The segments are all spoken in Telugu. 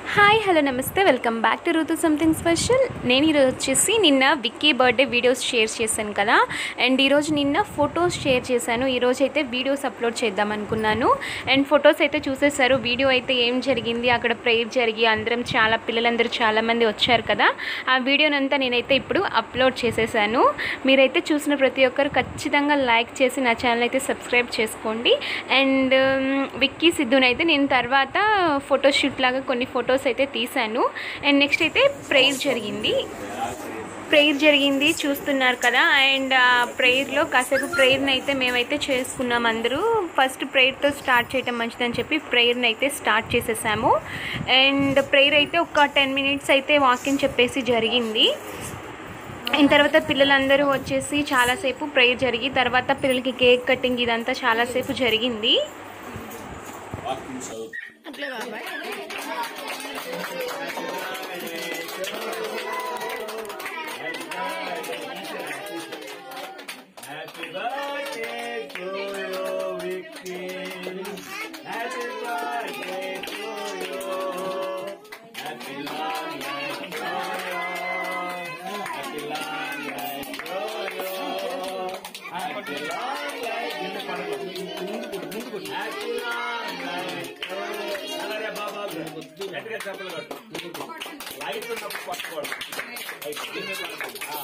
Hi hello namaste welcome back to Ruthu something special నేను ఈరోజు వచ్చేసి నిన్న విక్కీ బర్త్డే వీడియోస్ షేర్ చేశాను కదా అండ్ ఈరోజు నిన్న ఫొటోస్ షేర్ చేశాను ఈరోజు అయితే వీడియోస్ అప్లోడ్ చేద్దాం అనుకున్నాను అండ్ ఫొటోస్ అయితే చూసేసారు వీడియో అయితే ఏం జరిగింది అక్కడ ప్రేయర్ జరిగి అందరం చాలా పిల్లలందరూ చాలామంది వచ్చారు కదా ఆ వీడియోనంతా నేనైతే ఇప్పుడు అప్లోడ్ చేసేసాను మీరైతే చూసిన ప్రతి ఒక్కరు ఖచ్చితంగా లైక్ చేసి నా ఛానల్ అయితే సబ్స్క్రైబ్ చేసుకోండి అండ్ విక్కీ సిద్ధునైతే నేను తర్వాత ఫోటోషూట్ లాగా కొన్ని ఫొటోస్ అయితే తీశాను అండ్ నెక్స్ట్ అయితే ప్రేయర్ జరిగింది ప్రేయర్ జరిగింది చూస్తున్నారు కదా అండ్ ఆ ప్రేయర్లో కాసేపు ప్రేయర్ని అయితే మేమైతే చేసుకున్నాం అందరూ ఫస్ట్ ప్రేయర్తో స్టార్ట్ చేయటం మంచిదని చెప్పి ప్రేయర్ని అయితే స్టార్ట్ చేసేసాము అండ్ ప్రేయర్ అయితే ఒక టెన్ మినిట్స్ అయితే వాకింగ్ చెప్పేసి జరిగింది అయిన తర్వాత పిల్లలందరూ వచ్చేసి చాలాసేపు ప్రేయర్ జరిగి తర్వాత పిల్లలకి కేక్ కటింగ్ ఇదంతా చాలాసేపు జరిగింది Happy birthday to you, Vicky. Happy birthday to you. Happy long life to you. Happy long life to you. Happy long life. Happy long life to you. అలాగే బాబా గట్టిగా చెప్పలు కట్టు లైట్ ఉన్నప్పుడు పట్టుకోవాలి లైట్ దీన్ని పట్టుకోవాలి. ఆ.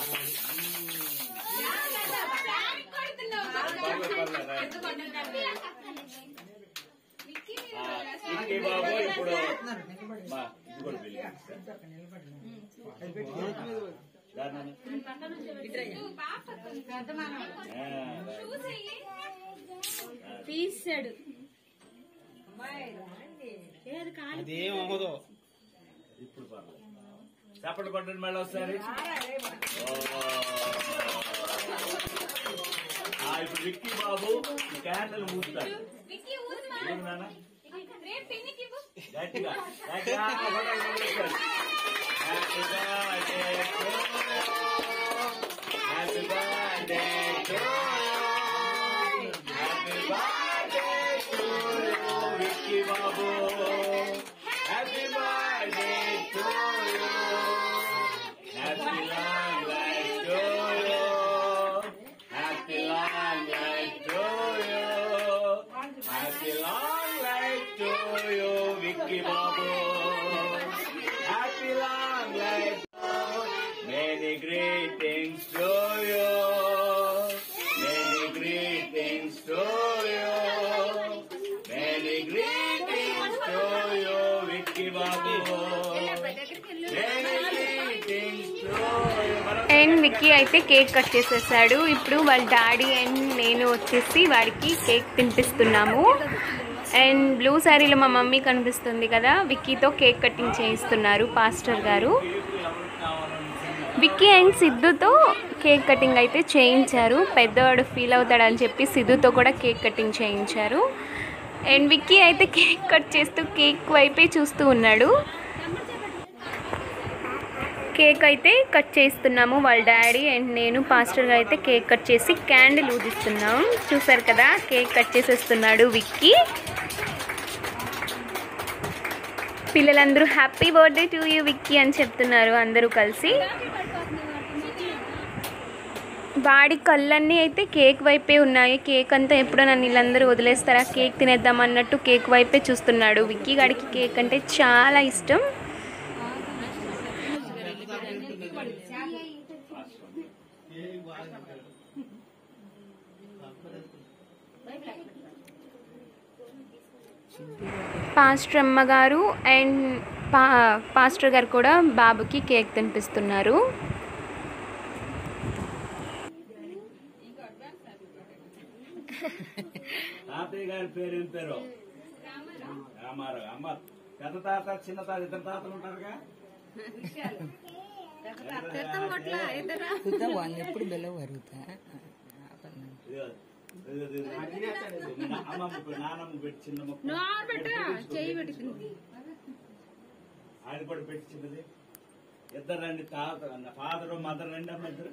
ఇంటి బాబు ఇప్పుడు బా, ఇది కూడా పెళ్లి. రా నాన్న. ఆ, తీసాడు ఇప్పుడు పర్లేదు చప్పట్లు కొట్టండి మళ్ళీ ఒకసారి ఓ. ఆ, ఇప్పుడు విక్కీ బాబు ఈ క్యాండిల్ మూస్తాడు ఏం నాన్న? గట్టిగా గట్టిగా కొట్టాలి, కొట్టాలి. Happy birthday to you. Happy birthday to you. Happy birthday to you, Vicky Babu. Happy birthday to you. Happy long life to you. Happy long life to you. Happy long life to you, Vicky Babu. Happy long life. Many greetings to you. Many greetings to you. Many greetings to you, Vicky Babu. Many greetings to you. మనం- అండ్ విక్కీ అయితే కేక్ కట్ చేసేసాడు ఇప్పుడు వాళ్ళ డాడీ అండ్ నేను వచ్చేసి వాడికి కేక్ తినిపిస్తున్నాము అండ్ బ్లూ శారీలో మా మమ్మీ కనిపిస్తుంది కదా విక్కీతో కేక్ కటింగ్ చేయిస్తున్నారు పాస్టర్ గారు విక్కీ అండ్ సిద్ధుతో కేక్ కటింగ్ అయితే చేయించారు పెద్దవాడు ఫీల్ అవుతాడని చెప్పి సిద్ధుతో కూడా కేక్ కటింగ్ చేయించారు అండ్ విక్కీ అయితే కేక్ కట్ చేస్తూ కేక్ వైపే చూస్తూ ఉన్నాడు కేక్ అయితే కట్ చేస్తున్నాము వాళ్ళ డాడీ అండ్ నేను పాస్టర్గా అయితే కేక్ కట్ చేసి క్యాండిల్ ఊదిస్తున్నాం చూసారు కదా కేక్ కట్ చేసేస్తున్నాడు విక్కీ పిల్లలందరూ happy birthday to you Vicky అని చెప్తున్నారు అందరూ కలిసి వాడి కళ్ళన్నీ అయితే కేక్ వైపే ఉన్నాయి కేక్ అంతా ఎప్పుడో నన్ను వీళ్ళందరూ వదిలేస్తారా కేక్ తినేద్దాం అన్నట్టు కేక్ వైపే చూస్తున్నాడు విక్కీ గాడికి కేక్ అంటే చాలా ఇష్టం పాస్టర్ అమ్మగారు అండ్ పా పాస్టర్ గారు కూడా బాబుకి కేక్ తినిపిస్తున్నారు తాతయ్య గారి పేరు ఏం పేరు రామారావు అమ్మ పెద్ద తాత చిన్న తాత ఇద్దరు తాతలు ఉంటారుగా ఎప్పుడు బెల్ల వరుగుతా ఇదిగో, ఇదిగో, ఇదిగో. నా- అమ్మమ్మ పె- నానమ్మ పెట్టి చిన్న మొక్క చెయ్యి పెట్టుకుంది ఆడి కూడా పెట్టి చిన్నది ఇద్దరు రండి తాత ఫాదర్ మదర్ రండి అమ్మ ఇద్దరు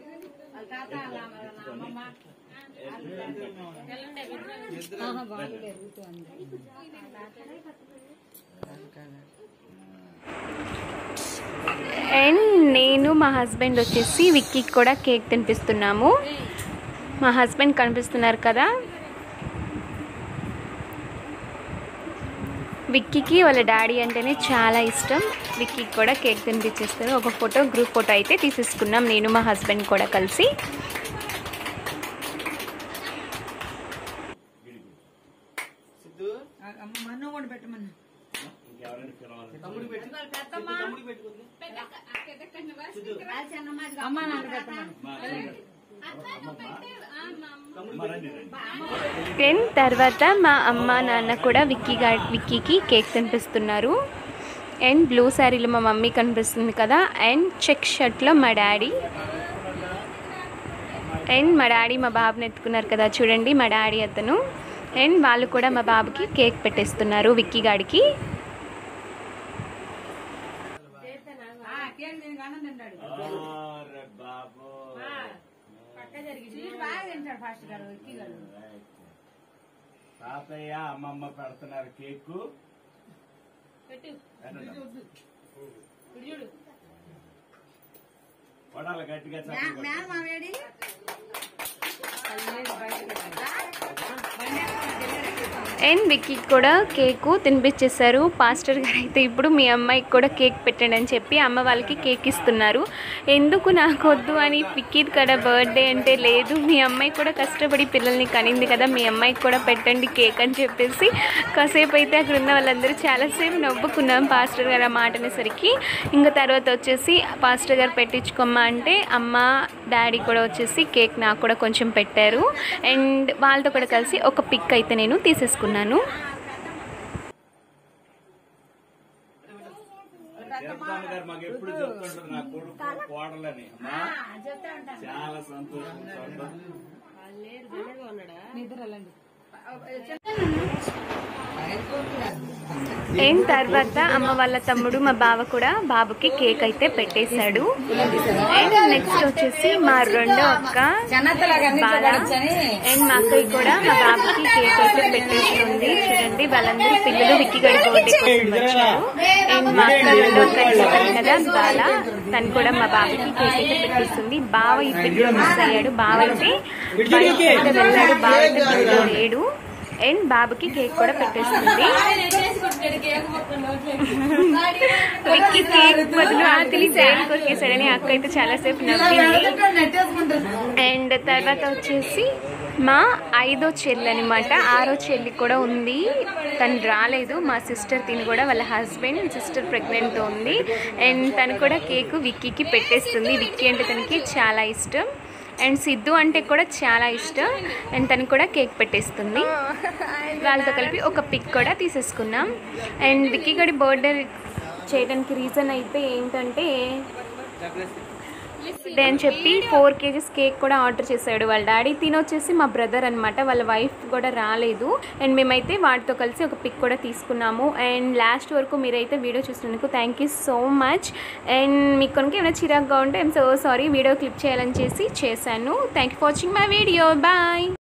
వాళ్ళు పెరుగుతుంది మా హస్బెండ్ వచ్చేసి విక్కీకి కూడా కేక్ తినిపిస్తున్నాము మా హస్బెండ్ కనిపిస్తున్నారు కదా విక్కీకి వాళ్ళ డాడీ అంటేనే చాలా ఇష్టం విక్కీకి కూడా కేక్ తినిపించేస్తారు ఒక ఫోటో గ్రూప్ ఫోటో అయితే తీసేసుకున్నాం నేను మా హస్బెండ్ కూడా కలిసి మన్ను కూడా పెట్టమన్నా ఇంకెవరైనా పిలవాలి అమ్మ నాన్న పెట్టమన్నా అమ్మ రండి రండి దెన్ తర్వాత మా అమ్మ నాన్న కూడా విక్కీ గా విక్కీకి కేక్ తినిపిస్తున్నారు అండ్ బ్లూ శారీలో మా మమ్మీ కనిపిస్తుంది కదా అండ్ చెక్ షర్ట్లో మా డాడీ అండ్ మా డాడీ మా బాబుని ఎత్తుకున్నారు కదా చూడండి మా డాడీ అతను అండ్ వాళ్ళు కూడా మా బాబుకి కేక్ పెట్టేస్తున్నారు విక్కీ గాడికి కేక్ దీనికి అన్నం తింటాడు అరే బాబు స్వీట్ బాగా తింటాడు ఫాస్ట్ గారు ఎక్కి గారు తాతయ్య అమ్మమ్మ పెడుతున్నారు కేకు వడాలి గట్టిగా చెప్పండి మేడం మా వేడి అండ్ విక్కీకి కూడా కేకు తినిపించేశారు పాస్టర్ గారు అయితే ఇప్పుడు మీ అమ్మాయికి కూడా కేక్ పెట్టండి అని చెప్పి అమ్మ వాళ్ళకి కేక్ ఇస్తున్నారు ఎందుకు నాకు వద్దు అని విక్కీ కూడా బర్త్డే అంటే లేదు మీ అమ్మాయి కూడా కష్టపడి పిల్లల్ని కనింది కదా మీ అమ్మాయికి కూడా పెట్టండి కేక్ అని చెప్పేసి కాసేపు అయితే అక్కడ ఉన్న వాళ్ళందరూ చాలాసేపు నవ్వుకున్నాం పాస్టర్ గారు ఆ మాట అనేసరికి ఇంకా తర్వాత వచ్చేసి పాస్టర్ గారు పెట్టించుకోమ్మా అంటే అమ్మ డాడీ కూడా వచ్చేసి కేక్ నాకు కూడా కొంచెం పెట్టారు అండ్ వాళ్ళతో కూడా కలిసి ఒక పిక్ అయితే నేను తీసేసుకున్నాను జగదామ్మ గారు మాకు ఎప్పుడు చెప్తుంటారు నా కొడుకు కోడలని అమ్మా చాలా సంతోషం సంతోషం. నిద్ర వెళ్ళండి అండ్ తర్వాత అమ్మ వాళ్ళ తమ్ముడు మా బావ కూడా బాబుకి కేక్ అయితే పెట్టేశాడు అండ్ నెక్స్ట్ వచ్చేసి మా రెండో అక్క చెన్నత్తలాగా బాల అండ్ మా అక్కయ్య కూడా మా బాబుకి కేక్ అయితే పెట్టేస్తుంది చూడండి వాళ్ళందరూ పిల్లలు విక్కిగడి బర్త్డే కోసం వచ్చారు అండ్ మా అక్క రెండో అక్క చెప్పాను కదా బాల తను కూడా మా బాబుకి కేక్ అయితే పెట్టేస్తుంది బావ ఈ పిల్లలు మిస్ అయ్యాడు బావ అయితే బయటికి అయితే వెళ్ళాడు బావ అయితే పిల్లలు లేడు అండ్ బాబుకి కేక్ కూడా పెట్టేస్తుంది విక్కీ కేక్ బదులు ఆకలి కేక్ కొరికేసాడని అక్క అయితే చాలాసేపు నవ్వింది అండ్ తర్వాత వచ్చేసి మా ఐదో చెల్లి అనమాట ఆరో చెల్లి కూడా ఉంది తను రాలేదు మా సిస్టర్ తిని కూడా వాళ్ళ హస్బెండ్ సిస్టర్ ప్రెగ్నెంట్తో ఉంది అండ్ తను కూడా కేక్ విక్కీకి పెట్టేస్తుంది విక్కీ అంటే తనకి చాలా ఇష్టం అండ్ సిద్ధు అంటే కూడా చాలా ఇష్టం అండ్ తను కూడా కేక్ పెట్టేస్తుంది వాళ్ళతో కలిపి ఒక పిక్ కూడా తీసేసుకున్నాం అండ్ విక్కీ గడి బర్త్డే చేయడానికి రీజన్ అయితే ఏంటంటే బర్త్డే అని చెప్పి ఫోర్ కేజీస్ కేక్ కూడా ఆర్డర్ చేశాడు వాళ్ళ డాడీ తినొచ్చేసి మా బ్రదర్ అనమాట వాళ్ళ వైఫ్ కూడా రాలేదు అండ్ మేమైతే వాటితో కలిసి ఒక పిక్ కూడా తీసుకున్నాము అండ్ లాస్ట్ వరకు మీరైతే వీడియో చూసినందుకు thank you so much and మీకు కనుక ఏమైనా చిరాగ్గా ఉంటే I'm so sorry video clip చేయాలని చేసి చేశాను thank you for watching my video bye